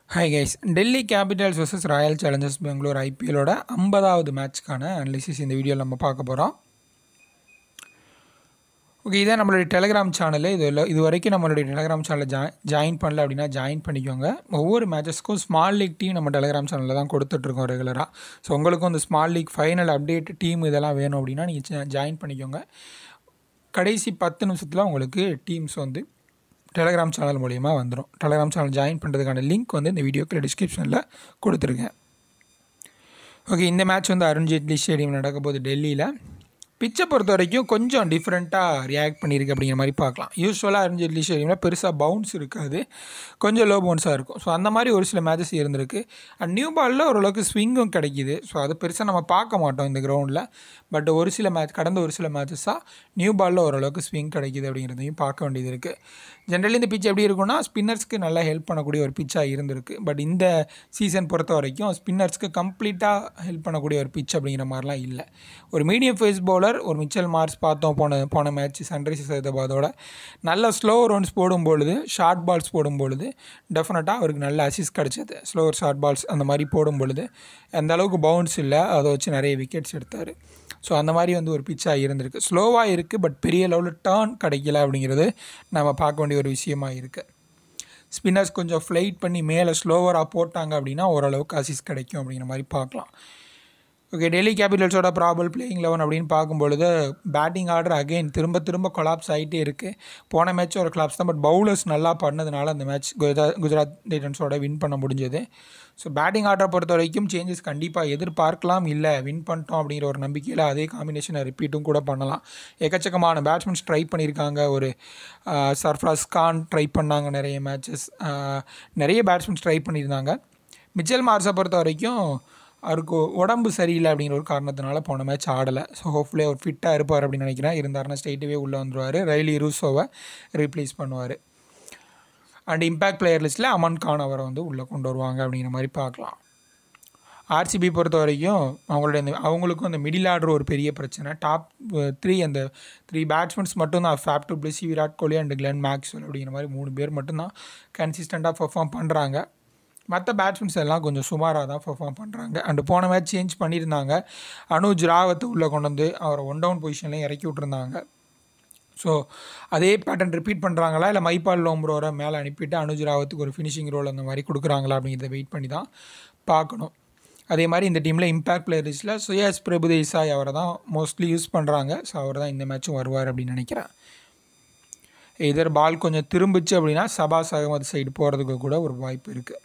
hi guys Delhi Capitals vs Royal Challengers Bangalore ஐபிஎல்லோட ஐம்பதாவது மேட்ச்க்கான அனலிசிஸ் இந்த வீடியோவில் நம்ம பார்க்க போகிறோம் ஓகே இதான் நம்மளுடைய டெலிகிராம் சேனலு இது இல்லை இது வரைக்கும் நம்மளுடைய டெலிகிராம் சேனலில் ஜாய் ஜாயின் பண்ணல அப்படின்னா ஜாயின் பண்ணிக்கோங்க ஒவ்வொரு மேட்சஸ்க்கும் ஸ்மால் லீக் டீம் நம்ம டெலிகிராம் சேனலில் தான் கொடுத்துட்ருக்கோம் ரெகுலராக ஸோ உங்களுக்கும் இந்த small league final update team இதெல்லாம் வேணும் அப்படின்னா நீங்கள் ஜாயின் பண்ணிக்கோங்க கடைசி பத்து நிமிஷத்தில் உங்களுக்கு டீம்ஸ் வந்து டெலகிராம் சேனல் மூலிமா வந்துடும் டெலகிராம் சேனல் ஜாயின் பண்ணுறதுக்கான லிங்க் வந்து இந்த வீடியோக்கு டிஸ்கிரிப்ஷனில் கொடுத்துருக்கேன் ஓகே இந்த மேட்ச் வந்து அருண் ஜேட்லி ஸ்டேடியம் நடக்க போகுது டெல்லியில் பிச்சை பொறுத்த வரைக்கும் கொஞ்சம் டிஃப்ரெண்ட்டாக ரியாக்ட் பண்ணியிருக்கு அப்படிங்கிற மாதிரி பார்க்கலாம் யூஸ்வலாக அருண் ஜேட்லி ஸ்டேடியமில் பெருசாக பவுன்ஸ் இருக்காது கொஞ்சம் லோ பவுன்ஸாக இருக்கும் ஸோ அந்த மாதிரி ஒரு சில மேட்சஸ் இருந்திருக்கு அண்ட் நியூ பாலில் ஓரளவுக்கு ஸ்விங்கும் கிடைக்கிது ஸோ அது பெருசாக நம்ம பார்க்க மாட்டோம் இந்த கிரவுண்டில் பட் ஒரு சில மேட்ச் கடந்த ஒரு சில மேட்சஸாக நியூ பாலில் ஓரளவுக்கு ஸ்விங் கிடைக்கிது அப்படிங்கிறதையும் பார்க்க வேண்டியது இருக்குது ஜென்ரலி இந்த பிச் எப்படி இருக்குன்னா ஸ்பின்னர்ஸ்க்கு நல்லா ஹெல்ப் பண்ணக்கூடிய ஒரு பிச்சாக இருந்திருக்கு பட் இந்த சீசன் பொறுத்த வரைக்கும் ஸ்பின்னர்ஸ்க்கு கம்ப்ளீட்டாக ஹெல்ப் பண்ணக்கூடிய ஒரு பிச் அப்படிங்கிற மாதிரிலாம் இல்லை ஒரு மீடியம் ஃபேஸ் பவுலர் ஒரு மிச்சல் மார்ஸ் பார்த்தோம் போன போன மேட்ச் சன்ரைசர்ஸ் ஹைதராபாதோட நல்ல ஸ்லோ ரன்ஸ் போடும்பொழுது ஷார்ட் பால்ஸ் போடும்பொழுது டெஃபினட்டாக அவருக்கு நல்ல அசிஸ் கிடச்சிது ஸ்லோவர் ஷார்ட் பால்ஸ் அந்த மாதிரி போடும் பொழுது அந்த அளவுக்கு பவுன்ஸ் இல்லை அதை வச்சு நிறைய விக்கெட்ஸ் எடுத்தார் ஸோ அந்த மாதிரி வந்து ஒரு பிச்சாக இருந்திருக்கு ஸ்லோவாக இருக்குது பட் பெரிய லெவலில் டேர்ன் கிடைக்கல அப்படிங்கிறது நம்ம பார்க்க வேண்டிய ஒரு விஷயமா இருக்குது ஸ்பின்னர்ஸ் கொஞ்சம் ஃப்ளைட் பண்ணி மேலே ஸ்லோவராக போட்டாங்க அப்படின்னா ஓரளவுக்கு அசிஸ் கிடைக்கும் அப்படிங்கிற மாதிரி பார்க்கலாம் ஓகே டெல்லி கேபிட்டல்ஸோட ப்ராபல் பிளேயிங் லெவன் அப்படின்னு பார்க்கும்பொழுது பேட்டிங் ஆர்டர் அகெயின் திரும்ப திரும்ப கொலாப்ஸ் ஆகிட்டே இருக்குது போன மேட்ச் ஒரு கொலாப்ஸ் தான் பட் பவுலர்ஸ் நல்லா பண்ணதுனால அந்த மேட்ச் குஜராத் குஜராத் டைட்டன்ஸோட வின் பண்ண முடிஞ்சது ஸோ பேட்டிங் ஆர்டரை பொறுத்த வரைக்கும் சேஞ்சஸ் கண்டிப்பாக எதிர்பார்க்கலாம் இல்லை வின் பண்ணிட்டோம் அப்படிங்கிற ஒரு நம்பிக்கையில் அதே காம்பினேஷனை ரிப்பீட்டும் கூட பண்ணலாம் எக்கச்சக்கமான பேட்ஸ்மேன்ஸ் ட்ரை பண்ணியிருக்காங்க ஒரு சர்ஃப்ராஸ் கான் ட்ரை பண்ணாங்க நிறைய மேட்சஸ் நிறைய பேட்ஸ்மேன்ஸ் ட்ரை பண்ணியிருந்தாங்க மிச்சல் மார்ஸை பொறுத்த வரைக்கும் அவருக்கு உடம்பு சரியில்லை அப்படிங்கிற ஒரு காரணத்தினால போன மேட்ச் ஆடலை ஸோ ஹோப்ஃபுல்லி அவர் ஃபிட்டாக இருப்பார் அப்படின்னு நினைக்கிறேன் இருந்தாருன்னா ஸ்ட்ரெயிட்டவே உள்ளே வந்துடுவார் ரயிலி ரூசோவை ரீப்ளேஸ் பண்ணுவார் அண்ட் இம்பேக்ட் பிளேயர் லிஸ்ட்டில் அமன் கான் அவரை வந்து உள்ளே கொண்டு வருவாங்க அப்படிங்கிற மாதிரி பார்க்கலாம் ஆர்சிபி பொறுத்த வரைக்கும் அவங்களுடைய அந்த அவங்களுக்கும் அந்த மிடில் ஆர்டர் ஒரு பெரிய பிரச்சனை டாப் த்ரீ அந்த த்ரீ பேட்ஸ்மேன்ஸ் மட்டும்தான் Faf du Plessis Virat Kohli and Glenn Maxwell அப்படிங்கிற மாதிரி மூணு பேர் மட்டும்தான் கன்சிஸ்டண்ட்டாக பர்ஃபார்ம் பண்ணுறாங்க மற்ற பேட்ஸ்மேன்ஸ் எல்லாம் கொஞ்சம் சுமாராக தான் பர்ஃபார்ம் பண்ணுறாங்க அண்டு போன மேட்ச் சேஞ்ச் பண்ணியிருந்தாங்க அனுஜ் ராவத்தை உள்ளே கொண்டு வந்து அவரை ஒன் டவுன் பொசிஷன்லேயும் இறக்கி விட்டுருந்தாங்க ஸோ அதே பேட்டர்ன் ரிப்பீட் பண்ணுறாங்களா இல்லை மைப்பால் லோம்ரோரை மேலே அனுப்பிட்டு அனுஜ் ராவத்துக்கு ஒரு ஃபினிஷிங் ரோல் அந்த மாதிரி கொடுக்குறாங்களா அப்படிங்கிறத வெயிட் பண்ணி தான் பார்க்கணும் அதே மாதிரி இந்த டீமில் இம்பேக்ட் பிளேயர்ஸில் சுயாஸ் பிரபுதேசாய் அவரை தான் மோஸ்ட்லி யூஸ் பண்ணுறாங்க ஸோ அவர் தான் இந்த மேட்சும் வருவார் அப்படின்னு நினைக்கிறேன் இதர் பால் கொஞ்சம் திரும்பிச்சு அப்படின்னா சபாஸ் அகமது சைடு போகிறதுக்கு கூட ஒரு வாய்ப்பு இருக்குது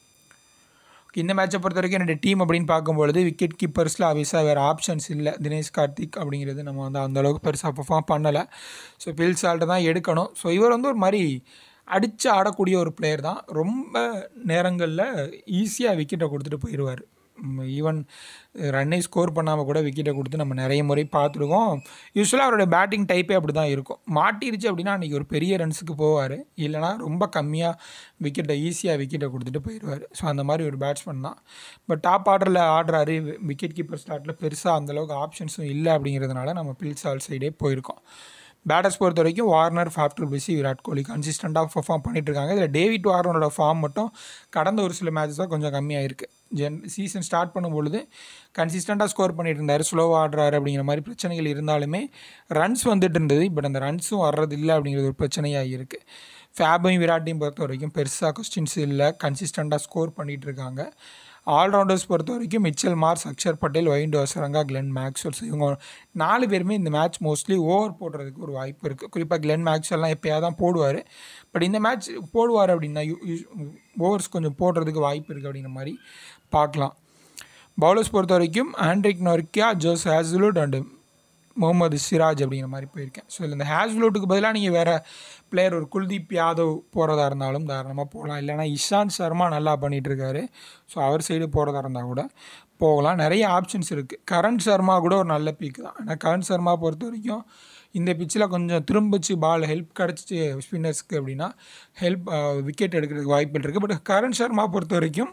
இந்த மேட்சை பொறுத்த வரைக்கும் என்னுடைய டீம் அப்படின்னு பார்க்கும்பொழுது விக்கெட் கீப்பர்ஸில் ஆப்வியஸாக வேறு ஆப்ஷன்ஸ் இல்லை தினேஷ் கார்த்திக் அப்படிங்கிறது நம்ம வந்து அந்தளவுக்கு பெருசாக பர்ஃபார்ம் பண்ணலை ஸோ பில் சால்ட்டை தான் எடுக்கணும் ஸோ இவர் வந்து ஒரு மாதிரி அடித்து ஆடக்கூடிய ஒரு பிளேயர் தான் ரொம்ப நேரங்களில் ஈஸியாக விக்கெட்டை கொடுத்துட்டு போயிடுவார் ஈவன் ரன்னை ஸ்கோர் பண்ணாமல் கூட விக்கெட்டை கொடுத்து நம்ம நிறைய முறை பார்த்துருக்கோம் யூஸ்வலாக அவரோட பேட்டிங் டைப்பே அப்படி தான் இருக்கும் மாட்டிருச்சு அப்படின்னா அன்றைக்கி ஒரு பெரிய ரன்ஸுக்கு போவார் இல்லைனா ரொம்ப கம்மியாக விக்கெட்டை ஈஸியாக விக்கெட்டை கொடுத்துட்டு போயிடுவார் ஸோ அந்த மாதிரி ஒரு பேட்ஸ்மேன் தான் பட் டாப் ஆர்டரில் ஆடுறாரு விக்கெட் கீப்பர் ஸ்லாட்டில் பெருசாக அந்தளவுக்கு ஆப்ஷன்ஸும் இல்லை அப்படிங்கிறதுனால நம்ம பில்சால் சைடே போயிருக்கோம் பேட்டர்ஸ் பொறுத்த வரைக்கும் Warner Faf du Plessis Virat Kohli கன்சிஸ்டண்ட்டாக பர்ஃபார்ம் பண்ணிட்டு இருக்காங்க இதில் டேவிட் வார்னரோட ஃபார்ம் மட்டும் கடந்த ஒரு சில மேட்சஸாக கொஞ்சம் கம்மியாக இருக்குது ஜென் சீசன் ஸ்டார்ட் பண்ணும்பொழுது கன்சிஸ்டண்ட்டாக ஸ்கோர் பண்ணிட்டு இருந்தார் ஸ்லோவாக ஆடுறாரு அப்படிங்கிற மாதிரி பிரச்சனைகள் இருந்தாலுமே ரன்ஸ் வந்துட்டு இருந்தது பட் அந்த ரன்ஸும் வர்றது இல்லை அப்படிங்கிறது ஒரு பிரச்சனையாக இருக்குது ஃபேபையும் விராட்டையும் பொறுத்த வரைக்கும் பெருசாக கொஸ்டின்ஸ் இல்லை கன்சிஸ்டண்ட்டாக ஸ்கோர் பண்ணிகிட்டு இருக்காங்க ஆல்ரவுண்டர்ஸ் பொறுத்த வரைக்கும் Mitchell Marsh Axar Patel Wanindu Hasaranga Glenn Maxwells இவங்க நாலு பேருமே இந்த மேட்ச் மோஸ்ட்லி ஓவர் போடுறதுக்கு ஒரு வாய்ப்பு இருக்குது குறிப்பாக கிளென் மேக்ஸ்வெல்லாம் எப்போயாவது தான் போடுவார் பட் இந்த மேட்ச் போடுவார் அப்படின்னா ஓவர்ஸ் கொஞ்சம் போடுறதுக்கு வாய்ப்பு இருக்குது அப்படிங்கிற மாதிரி பார்க்கலாம் பவுலர்ஸ் பொறுத்த வரைக்கும் Anrich Nortje Josh Hazlewood and Mohammed Siraj அப்படிங்கிற மாதிரி போயிருக்கேன் ஸோ இதில் இந்த ஹேஸ்லூட்டுக்கு பதிலாக நீங்கள் வேறு பிளேயர் ஒரு குல்தீப் யாதவ் போகிறதா இருந்தாலும் தாராளமாக போகலாம் இல்லைனா இஷாந்த் சர்மா நல்லா பண்ணிகிட்ருக்காரு ஸோ அவர் சைடு போகிறதா இருந்தால் கூட போகலாம் நிறைய ஆப்ஷன்ஸ் இருக்குது கரண் சர்மா கூட ஒரு நல்ல பீக் தான் ஆனால் கரண் சர்மா பொறுத்த வரைக்கும் இந்த பிச்சில் கொஞ்சம் திரும்பிச்சு பால் ஹெல்ப் கிடச்சிச்சு ஸ்பின்னர்ஸ்க்கு அப்படின்னா ஹெல்ப் விக்கெட் எடுக்கிறதுக்கு வாய்ப்புகள் இருக்குது பட் கரண் சர்மா பொறுத்த வரைக்கும்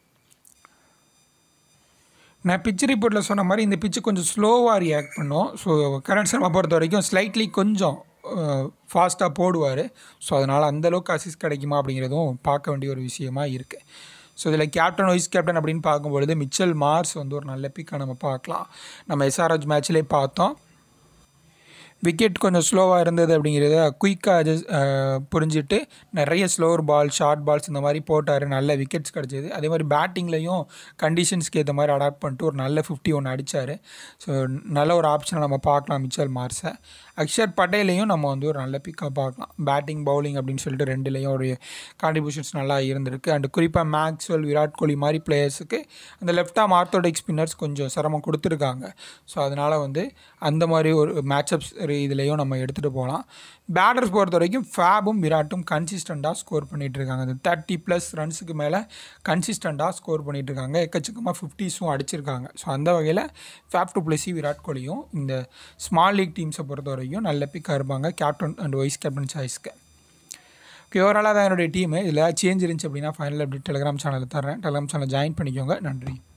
நான் பிச் ரிப்போர்ட்டில் சொன்ன மாதிரி இந்த பிச்சு கொஞ்சம் ஸ்லோவாக ரியாக்ட் பண்ணோம் ஸோ கரண் சர்மா பொறுத்த வரைக்கும் ஸ்லைட்லி கொஞ்சம் ஃபாஸ்ட்டாக போடுவார் ஸோ அதனால் அந்தளவுக்கு அசிஸ் கிடைக்குமா அப்படிங்கிறதும் பார்க்க வேண்டிய ஒரு விஷயமா இருக்குது ஸோ இதில் கேப்டன் வைஸ் கேப்டன் அப்படின்னு பார்க்கும்பொழுது மிச்சல் மார்ஸ் வந்து ஒரு நல்ல பிக்காக நம்ம பார்க்கலாம் நம்ம எஸ்ஆர்ஹெச் மேட்ச்லேயே பார்த்தோம் விக்கெட் கொஞ்சம் ஸ்லோவாக இருந்தது அப்படிங்கிறத குயிக்காக அட்ஜஸ்ட் புரிஞ்சுட்டு நிறைய ஸ்லோவர் பால் ஷார்ட் பால்ஸ் இந்த மாதிரி போட்டார் நல்ல விக்கெட்ஸ் கிடச்சிது அதே மாதிரி பேட்டிங்லேயும் கண்டிஷன்ஸ்க்கு ஏற்ற மாதிரி அடாப்ட் பண்ணிட்டு ஒரு நல்ல ஃபிஃப்டி ஒன்று அடித்தார் ஸோ நல்ல ஒரு ஆப்ஷனை நம்ம பார்க்கலாம் மிச்சல் மார்ஸை அக்ஷர் பட்டேலையும் நம்ம வந்து ஒரு நல்ல பிக்காக பார்க்கலாம் பேட்டிங் பவுலிங் அப்படின்னு சொல்லிட்டு ரெண்டுலேயும் ஒரு கான்ட்ரிபியூஷன்ஸ் நல்லா இருந்திருக்கு அண்ட் குறிப்பாக மேக்ஸ்வெல் விராட் கோலி மாதிரி பிளேயர்ஸுக்கு அந்த லெஃப்ட் ஆம் ஆர்த்தோடிக் ஸ்பின்னர்ஸ் கொஞ்சம் சிரமம் கொடுத்துருக்காங்க ஸோ அதனால் வந்து அந்த மாதிரி ஒரு மேட்சப்ஸ் இதுலேயும் நம்ம எடுத்துகிட்டு போகலாம் பேட்டர்ஸ் பொறுத்த வரைக்கும் ஃபேபும் விராட்டும் கன்சிஸ்டண்ட்டாக ஸ்கோர் பண்ணிகிட்டு இருக்காங்க அந்த தேர்ட்டி ப்ளஸ் ரன்ஸுக்கு மேலே கன்சிஸ்டண்ட்டாக ஸ்கோர் பண்ணிகிட்டு இருக்காங்க எக்கச்சக்கமாக ஃபிஃப்டிஸும் அடிச்சிருக்காங்க ஸோ அந்த வகையில் ஃபேப் டு பிளஸி விராட் கோலியும் இந்த ஸ்மால் லீக் டீம்ஸை பொறுத்த வரைக்கும் நல்ல பிக்காக இருப்பாங்க கேப்டன் அண்ட் வைஸ் கேப்டன் சாய்ஸ்க்கு ஓகே ஓவராலாக தான் என்னுடைய டீமு இதில் சேஞ்ச் இருந்துச்சு அப்படின்னா ஃபைனல் அப்படி டெலிகிராம் சேனலில் தரேன் டெலிகிராம் சேனல் ஜாயின் பண்ணிக்கோங்க நன்றி